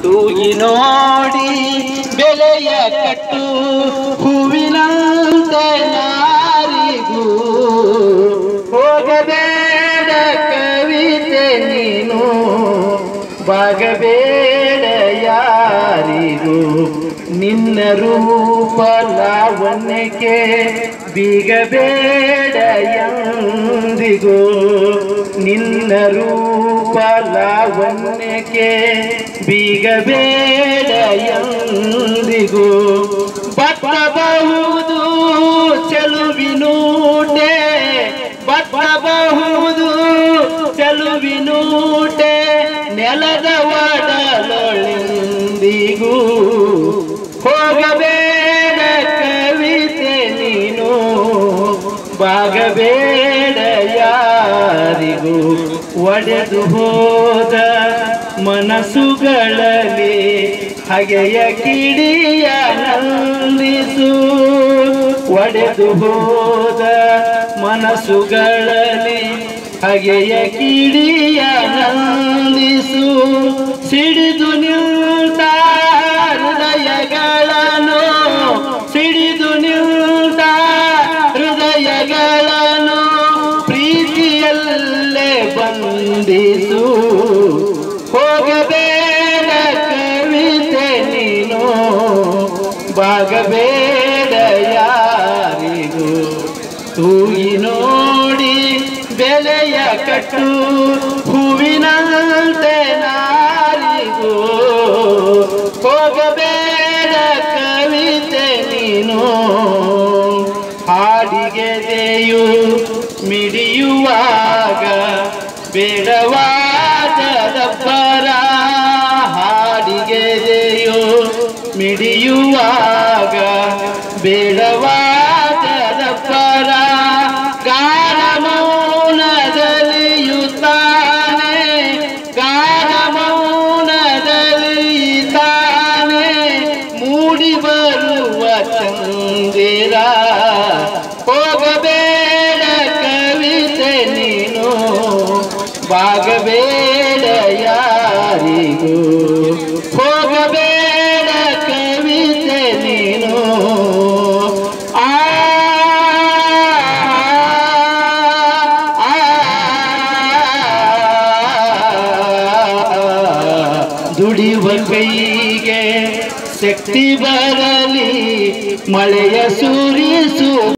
ತೂಗಿ ನೋಡಿ ಬೆಲೆಯ ಕಟ್ಟು ಹೂವಿನಂತೆ ನಾರಿಗೂ ಹೋಗಬೇಡ ಕವಿತೆ ನೀನು ಬಾಗಬೇಡ ಯಾರಿಗೂ ನಿನ್ನ ರೂಪ ಲಾವಣ್ಯಕ್ಕೆ ಬೀಗಬೇಡ ಎಂದಿಗೂ ನಿನ್ನ ರೂಪ ಲಾವಣ್ಯಕ್ಕೆ ಬೀಗಬೇಡ ಎಂದಿಗೂ ಬತ್ತಬಹುದು ಚೆಲುವಿನೂಟೆ ಬತ್ತಬಹುದು ಚೆಲುವಿನೂಟೆ ನೆಲದ ಒಡಲೊಳಿಂದಿಗೂ ಹೋಗಬೇಡ ಕವಿತೆ ನೀನು ಬಾಗಬೇಡ ಯಾರಿಗೂ ಒಡೆದು ಹೋದ ಮನಸ್ಸುಗಳಲ್ಲಿ ಹಗೆಯ ಕಿಡಿಯ ನಂದಿಸು ಒಡೆದು ಹೋದ ಮನಸ್ಸುಗಳಲ್ಲಿ ಹಗೆಯ ಕಿಡಿಯ ನಂದಿಸು ಸಿಡಿದು ನಿಲ್ತ ಹೃದಯಗಳನ್ನು ಸಿಡಿದು ನಿಲ್ತ ಹೃದಯಗಳನ್ನು ಪ್ರೀತಿಯಲ್ಲೇ ಬಂದಿಸು ಹೋಗಬೇಡ ಕವಿತೆ ನೀನು ಬಾಗಬೇಡ ಯಾರಿಗೂ ತೂಗಿ ನೋಡಿ ಬೆಲೆಯ ಕಟ್ಟು ಹೂವಿನಂತೆ ನಾರಿಗೂ ಹೋಗಬೇಡ ಕವಿತೆ ನೀನು ಹಾಡಿಗೆದೆಯು ಮಿಡಿಯುವಾಗ ಬೇಡವಾದ ದಬ್ಬರ ಹಾಡಿಗೆದೆಯು ಮಿಡಿಯುವಾಗ ಬೇಡವಾದ ದಬ್ಬರ ಗಾನ ಮೌನದಲ್ಲಿಯುತ್ತಾನೆ ಗಾನ ಮೌನದಲ್ಲಿತಾನೆ ಮೂಡಿ ಬರುವ ಚಂದಿರ ಹೋಗಬೇಡ ಕವಿತೆ ನೀನು ಬಾಗಬೇಡ ಯಾರಿಗೂ ಹೋಗಬೇಡ ಕವಿತೆ ನೀನು ಆ ದುಡಿಯುವ ಕೈಗೆ ಶಕ್ತಿ ಬರಲಿ ಮಳೆಯ ಸುರಿಸು